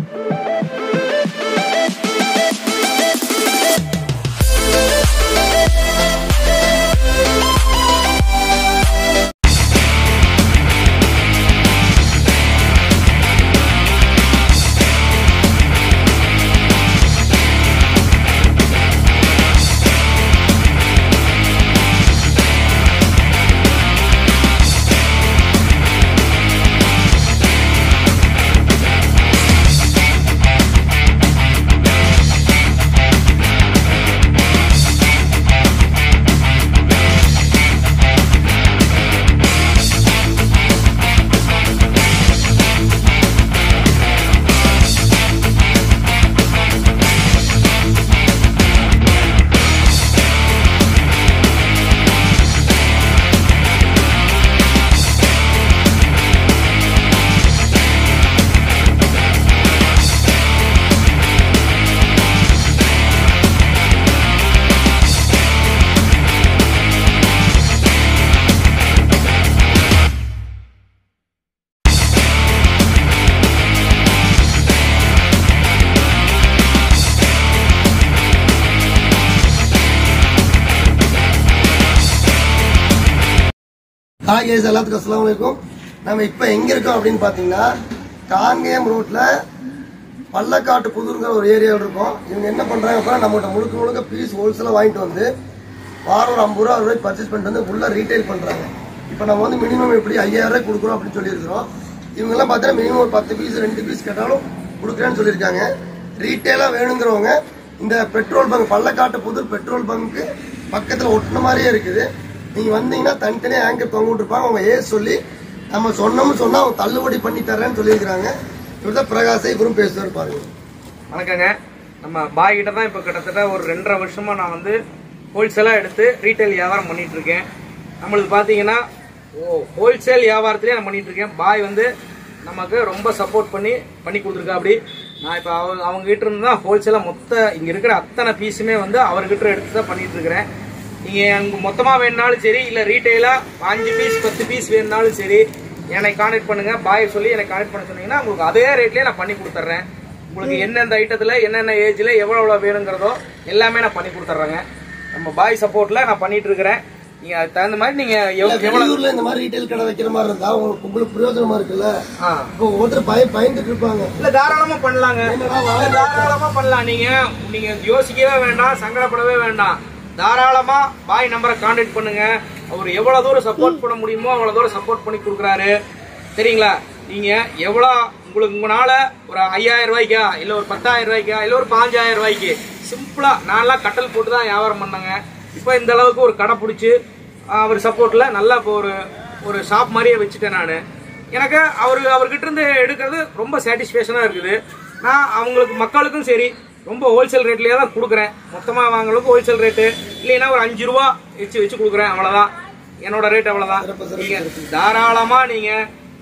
hi guys எல்லாத்துக்கும் அஸ்லாம் வலைக்கும் நம்ம இப்போ எங்க இருக்கோம் அப்படின்னு பார்த்தீங்கன்னா காங்கேயம் ரோட்ல பள்ளக்காட்டு புதூருங்கிற ஒரு ஏரியாவில் இருக்கோம் இவங்க என்ன பண்றாங்க அப்படின்னா நம்மகிட்ட முழுக்க முழுக்க பீஸ் ஹோல்சேலாக வாங்கிட்டு வந்து வாரம் ஒரு ஐம்பது ரூபா அறுபது ரூபாய் பர்ச்சேஸ் பண்ணிட்டு வந்து உள்ள ரீட்டைல் பண்றாங்க இப்போ நம்ம வந்து மினிமம் எப்படி ஐயாயிரம் ரூபாய் கொடுக்குறோம் அப்படின்னு சொல்லியிருக்கிறோம் இவங்க எல்லாம் பார்த்தீங்கன்னா மினிமம் ஒரு பத்து பீஸ் ரெண்டு பீஸ் கேட்டாலும் கொடுக்குறேன்னு சொல்லியிருக்காங்க ரீட்டைலாக வேணுங்கிறவங்க இந்த petrol bunk Pallakattu Pudur petrol பங்க்கு பக்கத்தில் ஒட்டின மாதிரியே இருக்குது நீங்க வந்தீங்கன்னா தனித்தனியாக ஆங்கர் தொங்க விட்டுருப்பாங்க அவங்க ஏஸ் சொல்லி நம்ம சொன்னோம்னு சொன்னா அவங்க தள்ளுபடி பண்ணி தரேன்னு சொல்லியிருக்கிறாங்க இவர் பிரகாசை இவரும் பேசுவார் பாருங்க வணக்கங்க நம்ம பாய் கிட்ட தான் இப்போ கிட்டத்தட்ட ஒரு ரெண்டரை வருஷமா நான் வந்து ஹோல்சேலாக எடுத்து ரீட்டைல் வியாபாரம் பண்ணிட்டு இருக்கேன் நம்மளுக்கு பார்த்தீங்கன்னா ஓ ஹோல்சேல் வியாபாரத்திலே நான் பண்ணிட்டு இருக்கேன் பாய் வந்து நமக்கு ரொம்ப சப்போர்ட் பண்ணி பண்ணி கொடுத்துருக்கா அப்படி நான் இப்போ அவங்க அவங்க கிட்ட இருந்து தான் ஹோல்சேலாக மொத்த இங்கே இருக்கிற அத்தனை பீஸுமே வந்து அவர்கிட்ட எடுத்து தான் பண்ணிட்டு இருக்கிறேன் நீங்கள் எனக்கு மொத்தமாக வேணுனாலும் சரி இல்லை ரீட்டைலாக அஞ்சு பீஸ் பத்து பீஸ் வேணுனாலும் சரி என்னை கான்டாக்ட் பண்ணுங்க பாய் சொல்லி எனக்கு கான்டாக்ட் பண்ண சொன்னீங்கன்னா உங்களுக்கு அதே ரேட்லேயே நான் பண்ணி கொடுத்துட்றேன் உங்களுக்கு எந்தெந்த ஐட்டத்தில் என்னென்ன ஏஜில் எவ்வளோ எவ்வளோ வேணுங்கிறதோ எல்லாமே நான் பண்ணி கொடுத்துட்றேங்க நம்ம பாய் சப்போர்ட்டில் நான் பண்ணிட்டு இருக்கிறேன் நீங்கள் அதுக்கு தகுந்த மாதிரி நீங்கள் எவ்வளோ எவ்வளோ வெளியூர்ல இந்த மாதிரி ரீட்டைல் கடை வைக்கிற மாதிரி இருந்தா உங்களுக்கு உங்களுக்கு பிரயோஜனமா இருக்குல்ல ஆ இப்போ ஒவ்வொருத்தர் பய பயந்துட்டு இருப்பாங்க இல்ல தாராளமா பண்ணலாங்க இல்ல, தாராளமா பண்ணலாம் நீங்க நீங்க யோசிக்கவே வேண்டாம் சங்கடப்படவே வேண்டாம் தாராளமா பாய் நம்பரை கான்டாக்ட் பண்ணுங்க அவர் எவ்வளவு தூரம் சப்போர்ட் பண்ண முடியுமோ அவ்வளவு தூரம் சப்போர்ட் பண்ணி கொடுக்குறாரு சரிங்களா நீங்க எவ்வளவு உங்களுக்கு உங்களால ஒரு ஐயாயிரம் ரூபாய்க்கா இல்ல ஒரு பத்தாயிரம் ரூபாய்க்கா இல்ல ஒரு பாஞ்சாயிரம் ரூபாய்க்கு சிம்பிளா நான்லாம் கட்டல் போட்டு தான் வியாபாரம் பண்ணேங்க இப்போ இந்த அளவுக்கு ஒரு கடை பிடிச்சி அவர் சப்போர்ட்ல நல்லா இப்போ ஒரு ஒரு ஷாப் மாதிரியே வச்சுட்டேன் நான் எனக்கு அவர் அவர்கிட்ட இருந்து எடுக்கிறது ரொம்ப சாட்டிஸ்ஃபேக்ஷனாக இருக்குது நான் அவங்களுக்கு மக்களுக்கும் சரி ரொம்ப ஹோல்சேல் ரேட்லேயே தான் கொடுக்குறேன் மொத்தமாக வாங்குறதுக்கு ஹோல்சேல் ரேட்டு இல்லைன்னா ஒரு அஞ்சு ரூபா வச்சு வச்சு கொடுக்குறேன் அவ்வளோதான் என்னோட ரேட் அவ்வளோதான் நீங்கள் தாராளமாக நீங்கள்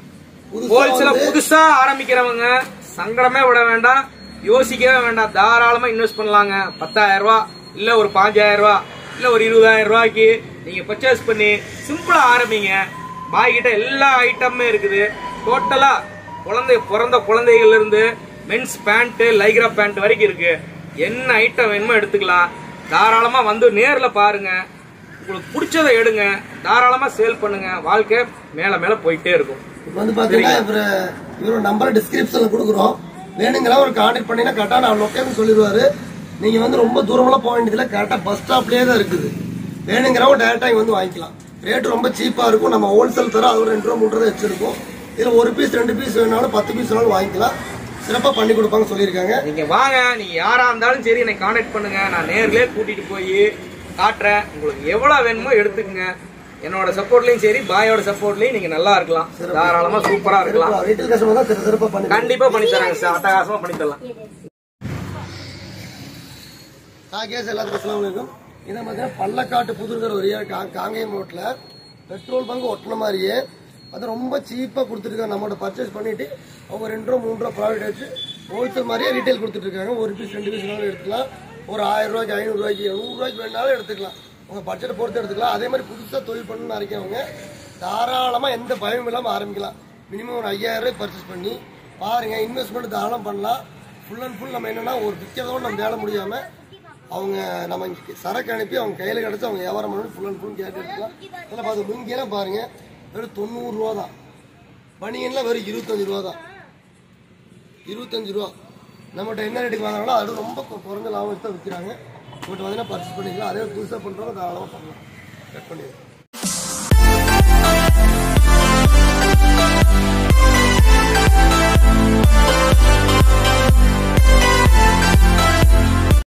ஹோல்சேல புதுசா ஆரம்பிக்கிறவங்க சங்கடமே விட வேண்டாம் யோசிக்கவே வேண்டாம் தாராளமா இன்வெஸ்ட் பண்ணலாங்க பத்தாயிரம் ரூபாய் இல்ல ஒரு பாஞ்சாயிரம் ரூபாய் இல்ல ஒரு இருபதாயிரம் ரூபாய்க்கு நீங்க பர்ச்சேஸ் பண்ணி சிம்பிளா ஆரம்பிங்க பாய் கிட்ட எல்லா ஐட்டமுமே இருக்குது டோட்டலா குழந்தை பிறந்த குழந்தைகள்ல இருந்து மென்ஸ் பேண்ட் லைக்ரா பேண்ட் வரைக்கும் இருக்கு என்ன ஐட்டம் வேணுமோ எடுத்துக்கலாம் தாராளமா வந்து நேர்ல பாருங்க உங்களுக்கு பிடிச்சதை எடுங்க தாராளமா சேல் பண்ணுங்க வாழ்க்கை மேல மேல போயிட்டே இருக்கும் இப்போ வந்து பாத்தீங்கன்னா இவரு இவரோட நம்பர் டிஸ்கிரிப்ஷன்ல கொடுக்குறோம் வேணுங்கிற ஒரு கான்டாக்ட் பண்ணீங்கன்னா கரெக்டா நான் லொக்கேஷன் சொல்லிடுவாரு நீங்க வந்து ரொம்ப தூரமெல்லாம் போக வேண்டியதில்ல கரெக்டா பஸ் ஸ்டாப்லயே தான் இருக்குது வேணுங்கிறவங்க டேரக்டா இங்க வந்து வாங்கிக்கலாம் ரேட் ரொம்ப சீப்பா இருக்கும் நம்ம ஹோல்சேல் தர அது ஒரு ரெண்டு ரூபா மூணு ரூபா வச்சிருக்கோம் இதுல ஒரு பீஸ் ரெண்டு பீஸ் வேணாலும் பத்து பீஸ் வேணாலும் வாங்கிக்கலாம் சிறப்பா பண்ணி கொடுப்பாங்க சொல்லியிருக்காங்க நீங்க வாங்க நீங்க யாரா இருந்தாலும் சரி என்னை காண்டாக்ட் பண்ணுங்க நான் நேர்லயே கூட்டிட்டு போய் காட்டுறேன் உங்களுக்கு எவ்வளவு வேணுமோ எடுத்துக்கங்க என்னோட சப்போர்ட்லயும் சரி பாயோட சப்போர்ட்லயும் நீங்க நல்லா இருக்கலாம் தாராளமா சூப்பரா இருக்கலாம் ரீட்டைல் கஸ்டமர் தான் சிற- சிறப்பா பண்ணி கண்டிப்பா பண்ணி தராங்க சார் அட்டகாசமா பண்ணி தரலாம் கேஸ் எல்லாத்துக்கும் அஸ்ஸலாமு அலைக்கும் இதை பார்த்தீங்கன்னா பள்ளக்காட்டு புதுங்கிற ஒரு ஏரியா கா- காங்கேயம் ரோட்ல பெட்ரோல் பங்க் ஒட்டின மாதிரியே அது ரொம்ப சீப்பாக கொடுத்துருக்காங்க நம்மளோட பர்ச்சேஸ் பண்ணிட்டு அவங்க ரெண்டு ரூபா மூணு ரூபா ப்ராடக்ட் எடுத்து ஹோல்சேல் மாதிரியே ரீட்டைல் கொடுத்துட்டு இருக்காங்க ஒரு பீஸ் ரெண்டு பீஸ் வேணாலும் எடுத்துக்கலாம் ஒரு ஆயிரம் ரூபாய்க்கு ஐநூறு ரூபாய்க்கு நூறு ரூபாய்க்கு வேணாலும் எடுத்துக்கலாம் உங்க பட்ஜெட்டை பொறுத்து எடுத்துக்கலாம் அதே மாதிரி புதுசாக தொழில் பண்ணணும்னு நினைக்கிறவங்க தாராளமாக எந்த பயமும் இல்லாமல் ஆரம்பிக்கலாம் மினிமம் ஒரு ஐயாயிரம் ரூபாய் பர்ச்சேஸ் பண்ணி பாருங்க இன்வெஸ்ட்மெண்ட் தாராளம் பண்ணலாம் ஃபுல் அண்ட் ஃபுல் நம்ம என்னன்னா ஒரு விற்கிறதோட நம்ம வேலை முடியாம அவங்க நம்ம இங்க சரக்கு அனுப்பி அவங்க கையில கிடைச்சு அவங்க வியாபாரம் பண்ணி ஃபுல் அண்ட் ஃபுல் கேட்டு எடுக்கலாம் இதில் பார்த்து லுங்கியெல்லாம் பாருங்க வெறும் தொண்ணூறு ரூபா தான் பனியன்ல வெறும் இருபத்தஞ்சு ரூபா தான் இருபத்தஞ்சு ரூபா நம்மகிட்ட என்ன ரேட்டுக்கு வாங்குறாங்களோ அது ரொம்ப கொ- குறைஞ்ச லாபம் தான் விற்கிறாங்க உங்கள்கிட்ட வந்து பர்ச்சேஸ் பண்ணிக்கலாம் அதே புதுசாக பண்ணுறவங்க தாராளமாக பண்ணலாம் கட் பண்ணிடுறேன்